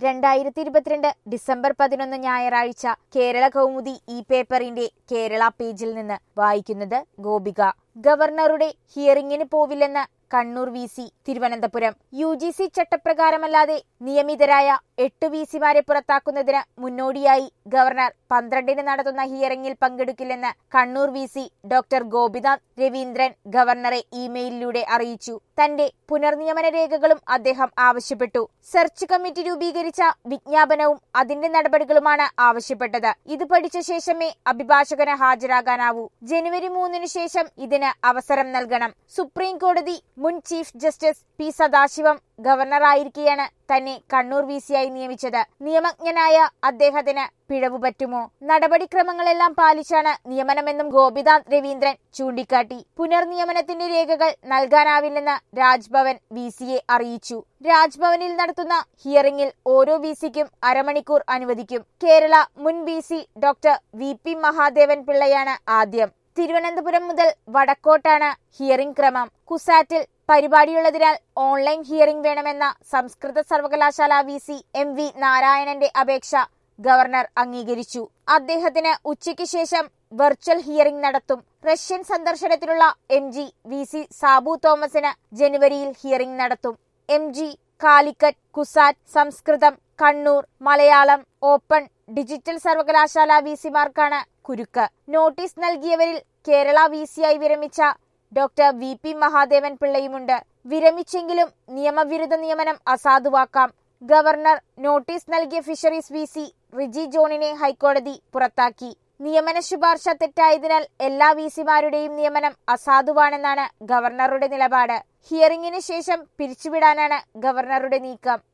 രണ്ടായിരത്തി ഇരുപത്തിരണ്ട് ഡിസംബർ പതിനൊന്ന് ഞായറാഴ്ച കേരള കൗമുദി ഈ പേപ്പറിന്റെ കേരള പേജിൽ നിന്ന് വായിക്കുന്നത് ഗോപിക ഗവർണറുടെ ഹിയറിംഗിന് പോവില്ലെന്ന് Kannur V C Thiruvananthapuram U G C ചട്ടപ്രകാരമല്ലാതെ നിയമിതരായ എട്ട് വി സിമാരെ പുറത്താക്കുന്നതിന് മുന്നോടിയായി ഗവർണർ പന്ത്രണ്ടിന് നടത്തുന്ന ഹിയറിംഗിൽ പങ്കെടുക്കില്ലെന്ന് Kannur V C doctor Gopinath Raveendran ഗവർണറെ ഇമെയിലിലൂടെ അറിയിച്ചു തന്റെ പുനർനിയമന രേഖകളും അദ്ദേഹം ആവശ്യപ്പെട്ടു സെർച്ച് കമ്മിറ്റി രൂപീകരിച്ച വിജ്ഞാപനവും അതിന്റെ നടപടികളുമാണ് ആവശ്യപ്പെട്ടത് ഇത് പഠിച്ച ശേഷമേ അഭിഭാഷകന് ഹാജരാകാനാവൂ ജനുവരി മൂന്നിന് ശേഷം ഇതിന് അവസരം നൽകണം സുപ്രീം കോടതി മുൻ ചീഫ് ജസ്റ്റിസ് പി സദാശിവം ഗവർണറായിരിക്കെയാണ് തന്നെ കണ്ണൂർ വി സിയായി നിയമിച്ചത് നിയമജ്ഞനായ അദ്ദേഹത്തിന് പിഴവ് പറ്റുമോ നടപടിക്രമങ്ങളെല്ലാം പാലിച്ചാണ് നിയമനമെന്നും ഗോപിനാഥ് രവീന്ദ്രൻ ചൂണ്ടിക്കാട്ടി പുനർനിയമനത്തിന്റെ രേഖകൾ നൽകാനാവില്ലെന്ന് രാജ്ഭവൻ വി സിയെ അറിയിച്ചു രാജ്ഭവനിൽ നടത്തുന്ന ഹിയറിംഗിൽ ഓരോ വി സിക്കും അരമണിക്കൂർ അനുവദിക്കും കേരള മുൻ V C doctor V P Mahadevan പിള്ളയാണ് ആദ്യം തിരുവനന്തപുരം മുതൽ വടക്കോട്ടാണ് ഹിയറിംഗ് ക്രമം കുസാറ്റിൽ പരിപാടിയുള്ളതിനാൽ ഓൺലൈൻ ഹിയറിംഗ് വേണമെന്ന സംസ്കൃത സർവകലാശാല വി സി എം വി നാരായണന്റെ അപേക്ഷ ഗവർണർ അംഗീകരിച്ചു അദ്ദേഹത്തിന് ഉച്ചയ്ക്ക് ശേഷം വെർച്വൽ ഹിയറിംഗ് നടത്തും റഷ്യൻ സന്ദർശനത്തിലുള്ള M G V C Sabu തോമസിന് ജനുവരിയിൽ ഹിയറിംഗ് നടത്തും എം ജി കാലിക്കറ്റ് കുസാറ്റ് സംസ്കൃതം കണ്ണൂർ മലയാളം ഓപ്പൺ ഡിജിറ്റൽ സർവകലാശാല വി സിമാർക്കാണ് കുരുക്ക് നോട്ടീസ് നൽകിയവരിൽ കേരള വി സിയായി വിരമിച്ച ഡോക്ടർ വി പി മഹാദേവൻ പിള്ളയുമുണ്ട് വിരമിച്ചെങ്കിലും നിയമവിരുദ്ധ നിയമനം അസാധുവാക്കാം ഗവർണർ നോട്ടീസ് നൽകിയ ഫിഷറീസ് വി സി റിജി ജോണിനെ ഹൈക്കോടതി പുറത്താക്കി നിയമന ശുപാർശ തെറ്റായതിനാൽ എല്ലാ വി സിമാരുടെയും നിയമനം അസാധുവാണെന്നാണ് ഗവർണറുടെ നിലപാട് ഹിയറിംഗിന് ശേഷം പിരിച്ചുവിടാനാണ് ഗവർണറുടെ നീക്കം